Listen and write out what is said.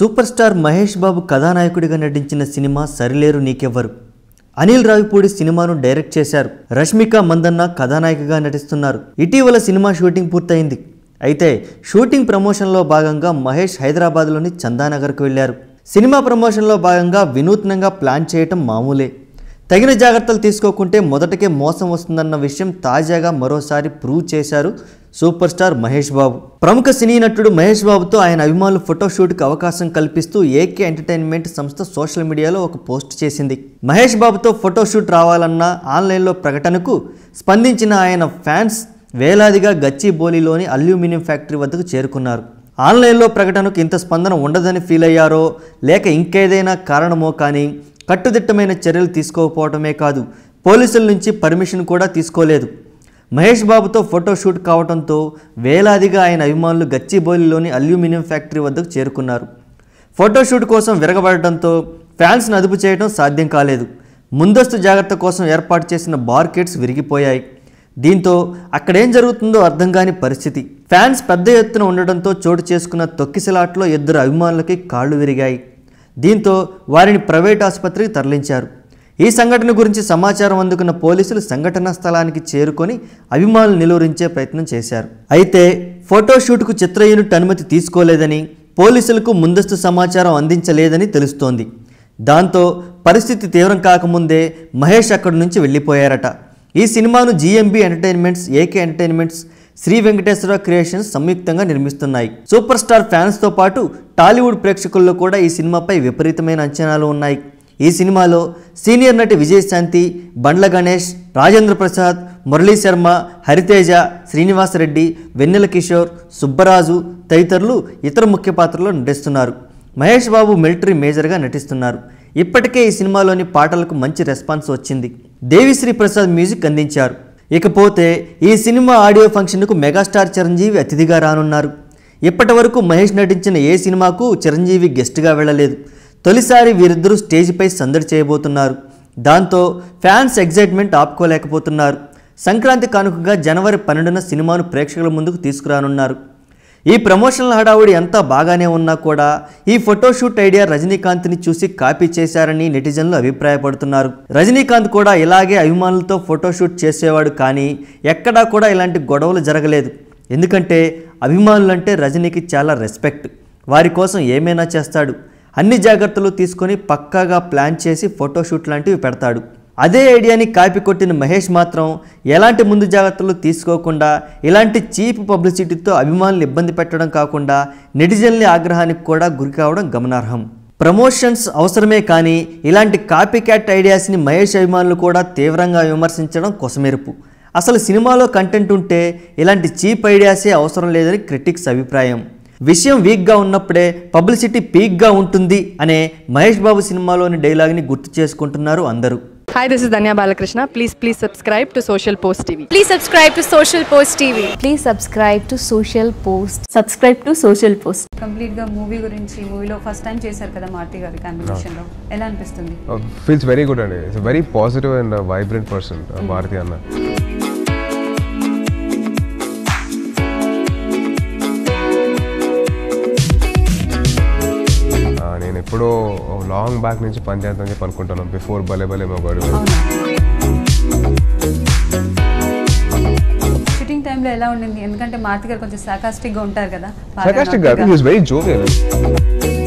Super star Mahesh Babu కథానాయకుడిగా నటించిన సినిమా సరిలేరు నీకెవ్వరు అనిల్ రావిపూడి సినిమాను డైరెక్ట్ చేశారు రష్మిక మందన్న కథానాయికగా నటిస్తున్నారు ఇటీవల సినిమా షూటింగ్ పూర్తయింది అయితే షూటింగ్ ప్రమోషన్లో భాగంగా మహేష్ హైదరాబాద్లోని చందానగర్కు వెళ్లారు సినిమా ప్రమోషన్లో భాగంగా వినూత్నంగా ప్లాన్ చేయటం మామూలే తగిన జాగ్రత్తలు తీసుకోకుంటే మొదటకే మోసం వస్తుందన్న విషయం తాజాగా మరోసారి ప్రూవ్ చేశారు సూపర్ స్టార్ మహేష్ బాబు ప్రముఖ సినీ నటుడు మహేష్ బాబుతో ఆయన అభిమానులు ఫోటోషూట్కి అవకాశం కల్పిస్తూ ఏకే ఎంటర్టైన్మెంట్ సంస్థ సోషల్ మీడియాలో ఒక పోస్ట్ చేసింది మహేష్ బాబుతో ఫోటోషూట్ రావాలన్న ఆన్లైన్లో ప్రకటనకు స్పందించిన ఆయన ఫ్యాన్స్ వేలాదిగా గచ్చిబౌలిలోని అల్యూమినియం ఫ్యాక్టరీ వద్దకు చేరుకున్నారు ఆన్లైన్లో ప్రకటనకు ఇంత స్పందన ఉండదని ఫీల్ అయ్యారో లేక ఇంకేదైనా కారణమో కానీ కట్టుదిట్టమైన చర్యలు తీసుకోకపోవడమే కాదు పోలీసుల నుంచి పర్మిషన్ కూడా తీసుకోలేదు మహేష్ బాబుతో ఫోటోషూట్ కావడంతో వేలాదిగా ఆయన అభిమానులు గచ్చిబౌలిలోని అల్యూమినియం ఫ్యాక్టరీ వద్దకు చేరుకున్నారు ఫోటోషూట్ కోసం విరగబడటంతో ఫ్యాన్స్ను అదుపు చేయడం సాధ్యం కాలేదు ముందస్తు జాగ్రత్త కోసం ఏర్పాటు చేసిన బార్కెట్స్ విరిగిపోయాయి దీంతో అక్కడేం జరుగుతుందో అర్థం కాని పరిస్థితి ఫ్యాన్స్ పెద్ద ఎత్తున ఉండడంతో చోటు చేసుకున్న తొక్కిసలాట్లో ఇద్దరు అభిమానులకి కాళ్ళు విరిగాయి దీంతో వారిని ప్రైవేట్ ఆసుపత్రికి తరలించారు ఈ సంఘటన గురించి సమాచారం అందుకున్న పోలీసులు సంఘటనా స్థలానికి చేరుకొని అభిమానులు నిలువరించే ప్రయత్నం చేశారు అయితే ఫోటోషూట్కు చిత్ర యూనిట్ అనుమతి తీసుకోలేదని పోలీసులకు ముందస్తు సమాచారం అందించలేదని తెలుస్తోంది దాంతో పరిస్థితి తీవ్రం కాకముందే మహేష్ అక్కడి నుంచి వెళ్ళిపోయారట ఈ సినిమాను GMB entertainments AK entertainments Sri Venkateswara creations సంయుక్తంగా నిర్మిస్తున్నాయి సూపర్ స్టార్ ఫ్యాన్స్తో పాటు టాలీవుడ్ ప్రేక్షకుల్లో కూడా ఈ సినిమాపై విపరీతమైన అంచనాలు ఉన్నాయి ఈ సినిమాలో సీనియర్ నటి విజయశాంతి బండ్ల గణేష్ రాజేంద్ర ప్రసాద్ మురళీ శర్మ హరితేజ శ్రీనివాసరెడ్డి వెన్నెల కిషోర్ సుబ్బరాజు తదితరులు ఇతర ముఖ్య పాత్రల్లో నటిస్తున్నారు మహేష్ బాబు మిలిటరీ మేజర్గా నటిస్తున్నారు ఇప్పటికే ఈ సినిమాలోని పాటలకు మంచి రెస్పాన్స్ వచ్చింది దేవిశ్రీ ప్రసాద్ మ్యూజిక్ అందించారు ఇకపోతే ఈ సినిమా ఆడియో ఫంక్షన్కు మెగాస్టార్ చిరంజీవి అతిథిగా రానున్నారు ఇప్పటి వరకు మహేష్ నటించిన ఏ సినిమాకు చిరంజీవి గెస్ట్గా వెళ్ళలేదు తొలిసారి వీరిద్దరూ స్టేజ్పై సందడి చేయబోతున్నారు దాంతో ఫ్యాన్స్ ఎగ్జైట్మెంట్ ఆపుకోలేకపోతున్నారు సంక్రాంతి కానుకగా జనవరి పన్నెండున సినిమాను ప్రేక్షకుల ముందుకు తీసుకురానున్నారు ఈ ప్రమోషనల్ హడావుడి అంతా బాగానే ఉన్నా కూడా ఈ ఫోటోషూట్ ఐడియా రజనీకాంత్ని చూసి కాపీ చేశారని నెటిజన్లు అభిప్రాయపడుతున్నారు రజనీకాంత్ కూడా ఇలాగే అభిమానులతో ఫోటోషూట్ చేసేవాడు కానీ ఎక్కడా కూడా ఇలాంటి గొడవలు జరగలేదు ఎందుకంటే అభిమానులంటే రజనీకి చాలా రెస్పెక్ట్ వారి కోసం ఏమైనా చేస్తాడు అన్ని జాగ్రత్తలు తీసుకొని పక్కాగా ప్లాన్ చేసి ఫోటోషూట్ లాంటివి పెడతాడు అదే ఐడియాని కాపీ కొట్టిన మహేష్ మాత్రం ఎలాంటి ముందు జాగ్రత్తలు తీసుకోకుండా ఇలాంటి చీప్ పబ్లిసిటీతో అభిమానులు ఇబ్బంది పెట్టడం కాకుండా నెటిజన్ల ఆగ్రహానికి కూడా గురి కావడం గమనార్హం ప్రమోషన్స్ అవసరమే కానీ ఇలాంటి కాపీ క్యాట్ ఐడియాస్ని మహేష్ అభిమానులు కూడా తీవ్రంగా విమర్శించడం కొసమెరుపు అసలు సినిమాలో కంటెంట్ ఉంటే ఇలాంటి చీప్ ఐడియాసే అవసరం లేదని క్రిటిక్స్ అభిప్రాయం విషయం వీక్గా ఉన్నప్పుడే పబ్లిసిటీ పీక్గా ఉంటుంది అనే మహేష్ బాబు సినిమాలోని డైలాగ్ని గుర్తు చేసుకుంటున్నారు అందరూ Hi, this is Danya Balakrishna. Please, please subscribe to Social Post TV. Please subscribe to Social Post TV. Please subscribe to Social Post. Subscribe to social post complete గా మూవీ గురించి మూవీలో ఫస్ట్ టైం చేశారు కదా మార్తి గారి combination లో ఎలా అనిపిస్తుంది feels very good అండి it's very positive and vibrant person Bharathi అన్న ఆ, నేను ఎప్పుడో లాంగ్ బ్యాక్ నుంచి పనిచేద్దాం చెప్పి అనుకుంటాను బిఫోర్ భలే భలే మొగాడు షూటింగ్ టైంలో ఎలా ఉండింది ఎందుకంటే మార్తి గారు కొంచెం సాకాస్టిక్ గా ఉంటారు కదా సర్కాస్టిక్ గారు ఈస్ వెరీ జోవియల్